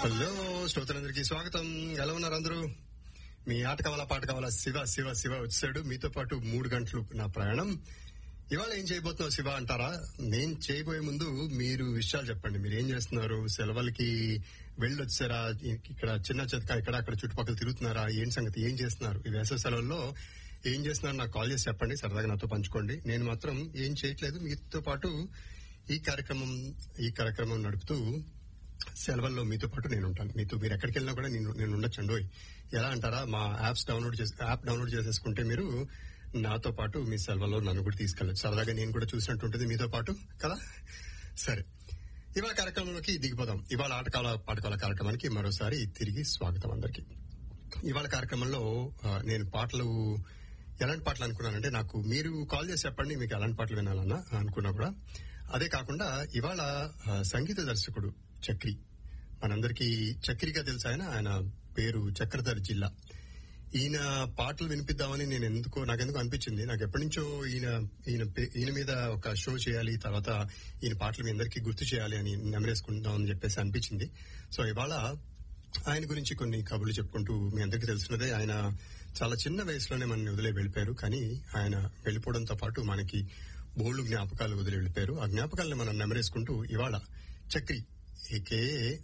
hello శ్రోతలందరికీ స్వాగతం ఎలా ఉన్నారు అందరూ మీ ఆట కావాలా పాట కావాలా శివ శివ శివ వచ్చాడు మీతో పాటు మూడు గంటలు నా ప్రయాణం ఇవాళ ఏం చేయబోతున్నావు శివ అంటారా నేను చేయబోయే ముందు మీరు విషయాలు చెప్పండి మీరు ఏం చేస్తున్నారు సెలవులకి వెళ్ళొచ్చారా ఇక్కడ చిన్న చెత్త ఇక్కడ అక్కడ చుట్టుపక్కల తిరుగుతున్నారా ఏం సంగతి ఏం చేస్తున్నారు ఈ వేసవి సెలవుల్లో ఏం చేస్తున్నారు నాకు కాల్ చేసి చెప్పండి సరదాగా నాతో పంచుకోండి నేను మాత్రం ఏం చేయట్లేదు మీతో పాటు ఈ కార్యక్రమం ఈ కార్యక్రమం నడుపుతూ సెలవుల్లో మీతో పాటు నేను ఉంటాను మీతో మీరు ఎక్కడికి వెళ్ళినా కూడా నేను నేను ఉండొచ్చండి ఎలా అంటారా మా యాప్స్ డౌన్లోడ్ చేసి యాప్ డౌన్లోడ్ చేసేసుకుంటే మీరు నాతో పాటు మీ సెలవుల్లో నన్ను కూడా తీసుకెళ్ళచ్చు సరదాగా నేను కూడా చూసినట్టు ఉంటుంది మీతో పాటు కదా సరే ఇవాళ కార్యక్రమంలోకి దిగిపోదాం ఇవాళ ఆటకాల పాటకాల కార్యక్రమానికి మరోసారి తిరిగి స్వాగతం అందరికి ఇవాళ కార్యక్రమంలో ఆ, నేను పాటలు ఎలాంటి పాటలు అనుకున్నానంటే నాకు మీరు కాల్ చేసి చెప్పండి మీకు ఎలాంటి పాటలు వినాలన్నా అనుకున్నా కూడా అదే కాకుండా ఇవాళ ఆ, సంగీత దర్శకుడు చక్రి మనందరికీ చక్రిగా తెలుసు ఆయన ఆయన పేరు చక్రధర్ జిల్లా ఈయన పాటలు వినిపిద్దామని నేను ఎందుకో నాకెందుకు అనిపించింది నాకు ఎప్పటి నుంచో ఈయన ఈయన పే- ఈయన మీద ఒక షో చేయాలి తర్వాత ఈయన పాటలు మీ అందరికీ గుర్తు చేయాలి అని నెమరేసుకుందాం అని చెప్పేసి అనిపించింది సో ఇవాళ ఆయన గురించి కొన్ని కబుర్లు చెప్పుకుంటూ మీ అందరికీ తెలిసినదే ఆయన చాలా చిన్న వయసులోనే మనని వదిలే వెళ్ళిపోయారు కానీ ఆయన వెళ్ళిపోవడంతో పాటు మనకి బోల్డ్ జ్ఞాపకాలు వదిలి వెళ్ళిపోయారు ఆ జ్ఞాపకాలను మనం నెమరేసుకుంటూ ఇవాళ చక్రి ఏకే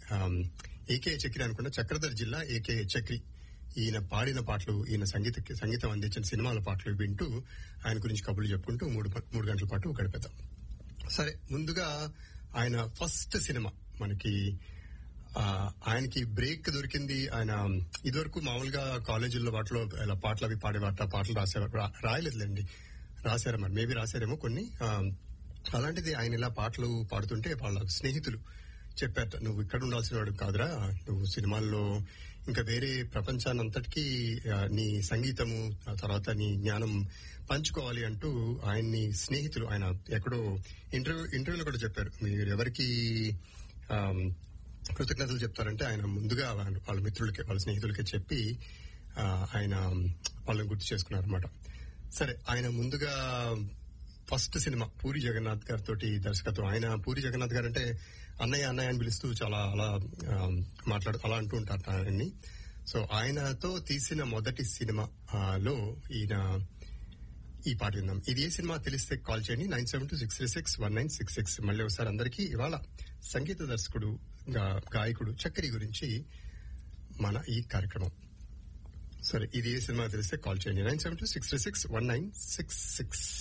ఏకే చక్రి అనుకుంటే చక్రధర్ జిల్లా ఏకే చక్రి ఈయన పాడిన పాటలు ఈయన సంగీత సంగీతం అందించిన సినిమాల పాటలు వింటూ ఆయన గురించి కబుర్లు చెప్పుకుంటూ మూడు ప- మూడు గంటల పాటు గడిపేద్దాం సరే ముందుగా ఆయన ఫస్ట్ సినిమా మనకి ఆ, ఆయనకి బ్రేక్ దొరికింది ఆయన ఇదివరకు మామూలుగా కాలేజీల్లో వాటిలో ఇలా పాటలు అవి పాడేవాట పాటలు రాసేవారు రా- రాయలేదులేండి రాశారు మరి మేబీ రాశారేమో కొన్ని ఆ, అలాంటిది ఆయన ఇలా పాటలు పాడుతుంటే వాళ్ళ స్నేహితులు చెప్పారట నువ్వు ఇక్కడ ఉండాల్సిన వాడు కాదురా నువ్వు సినిమాల్లో ఇంకా వేరే ప్రపంచాన్ని అంతటికీ ఆ, నీ సంగీతము ఆ తర్వాత నీ జ్ఞానం పంచుకోవాలి అంటూ ఆయన్ని స్నేహితులు ఆయన ఎక్కడో ఇంటర్వ్యూ ఇంటర్వ్యూలో కూడా చెప్పారు మీరు ఎవరికి ఆమ్, కృతజ్ఞతలు చెప్తారంటే ఆయన ముందుగా వాళ్ళ వాళ్ళ మిత్రులకి వాళ్ళ స్నేహితులకి చెప్పి ఆ, ఆయన వాళ్ళని గుర్తు చేసుకున్నారు అనమాట సరే ఆయన ముందుగా ఫస్ట్ సినిమా పూరి జగన్నాథ్ గారితో దర్శకత్వం ఆయన పూరి జగన్నాథ్ గారు అంటే అన్నయ్య అన్నయ్య అని పిలుస్తూ చాలా అలా ఆ, మాట్లాడు అలా అంటూ ఉంటారు ఆయన్ని సో ఆయనతో తీసిన మొదటి సినిమా ఆ, లో ఈయన ఈ పాట విందాం ఇది ఏ సినిమా తెలిస్తే కాల్ చేయండి nine seven two six three six one nine six six మళ్ళీ ఒకసారి అందరికీ ఇవాళ సంగీత దర్శకుడు గా- గాయకుడు చక్రి గురించి మన ఈ కార్యక్రమం సరే ఇది ఏ సినిమా తెలిస్తే కాల్ చేయండి nine seven two six three six one nine six six